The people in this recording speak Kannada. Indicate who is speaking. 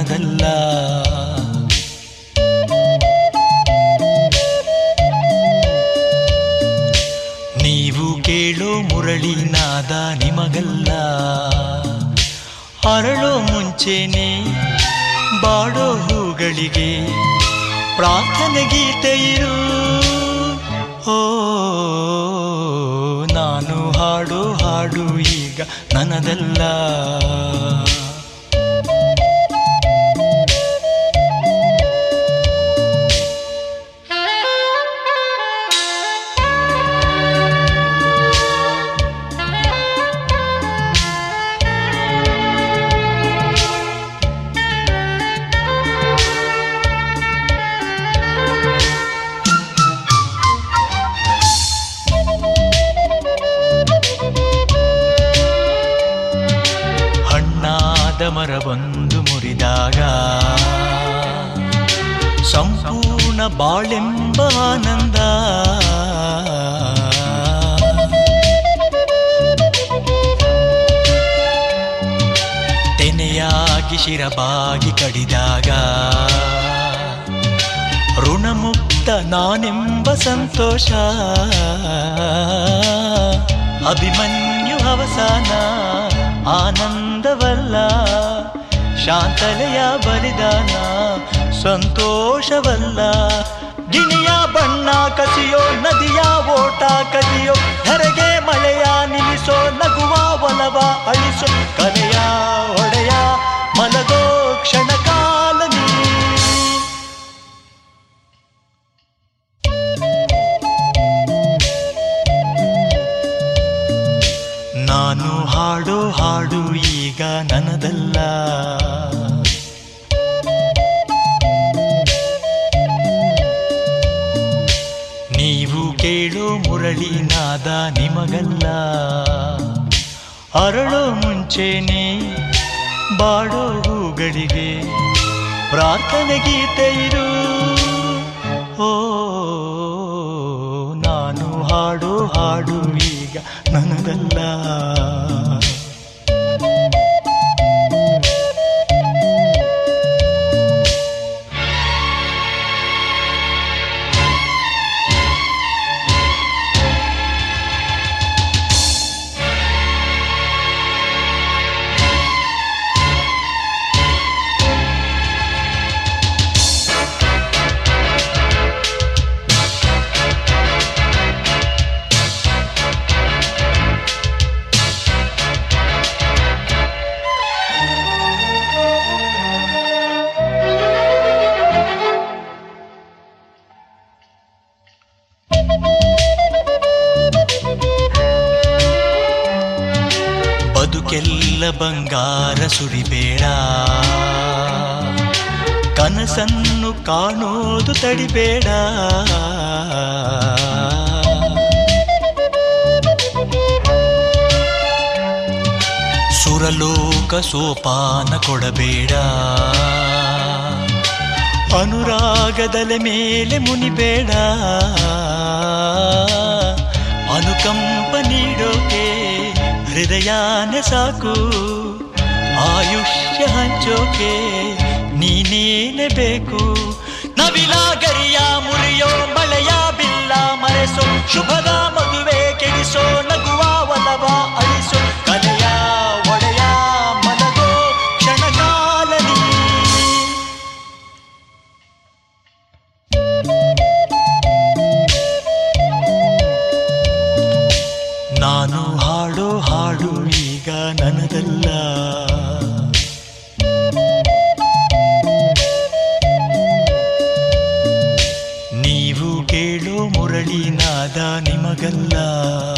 Speaker 1: ನನ್ನದಲ್ಲ ನೀವು ಕೇಳೋ ಮುರಳಿನಾದ ನಿಮಗಲ್ಲ ಅರಳೋ ಮುಂಚೆನೆ ಬಾಡೋ ಹೂಗಳಿಗೆ ಪ್ರಾರ್ಥನೆ ಗೀತೆ ಇರು ಓ ನಾನು ಹಾಡೋ ಹಾಡು ಈಗ ನನ್ನದಲ್ಲ ಹಣ್ಣಾದ ಮರವೊಂದು ಮುರಿದಾಗ ಸಂಪೂರ್ಣ ಬಾಳೆಂಬ ಆನಂದ ತೆನೆಯಾಗಿ ಶಿರಬಾಗಿ ಕಡಿದಾಗ ಋಣಮುಕ್ತ ನಾನೆಂಬ ಸಂತೋಷ ಅಭಿಮನ್ಯು ಅವಸಾನ ಆನಂದವಲ್ಲ ಶಾಂತಲೆಯ ಬಲಿದಾನ ಸಂತೋಷವಲ್ಲ ಗಿಣಿಯ ಬಣ್ಣ ಕಸಿಯೋ ನದಿಯ ಓಟ ಕದಿಯೋ ಧರೆಗೆ ಮಳೆಯ ನಿಲ್ಲಿಸೋ ನಗುವ ಒಲವ ಅಳಿಸೋ ಕಲೆಯ ಒಡೆಯ ಮಲಗೋ ಕ್ಷಣ ಕಾಲ ನೀ ನಾನು ಹಾಡೋ ಹಾಡು ಈಗ ನನ್ನದಲ್ಲ ನೀವು ಕೇಳೋ ಮುರಳಿನಾದ ನಿಮಗಲ್ಲ ಅರಳೋ ಮುಂಚೆನೆ ಬಾಡೋ ಹೂಗಳಿಗೆ ಪ್ರಾರ್ಥನೆ ಗೀತೆ ಇರು ಓ ನಾನು ಹಾಡೋ ಹಾಡು ಈಗ ನನಗಲ್ಲ ಬದುಕೆಲ್ಲ ಬಂಗಾರ ಸುರಿಬೇಡ ಕನಸನ್ನು ಕಾಣೋದು ತಡಿಬೇಡ ಸುರಲೋಕ ಸೋಪಾನ ಕೊಡಬೇಡ ಅನುರಾಗದಲೆ ಮೇಲೆ ಮುನಿಬೇಡ ಅನುಕಂಪ ನೀಡೋಕೆ ಹೃದಯನೇ ಸಾಕು ಆಯುಷ್ಯ ಹಂಚೋಕೆ ನೀನೇನೆ ಬೇಕು ನವಿಲಾಗರಿಯ ಮುರಿಯೋ ಮಳೆಯ ಬಿಲ್ಲ ಮರೆಸೋ ಶುಭದ ಮದುವೆ ಕೆಡಿಸೋ ನಗುವ ಒಲವ ಅಳಿಸೋ ಕಲೆಯ ಒಡೆಯ ಮನಗೋ ಕ್ಷಣಕಾಲ ನೀ ನಾನು ಹಾಡೋ ಹಾಡು ಈಗ ನನ್ನದಲ್ಲ ನೀವು ಕೇಳೋ ಮುರಳಿನಾದ ನಿಮಗಲ್ಲ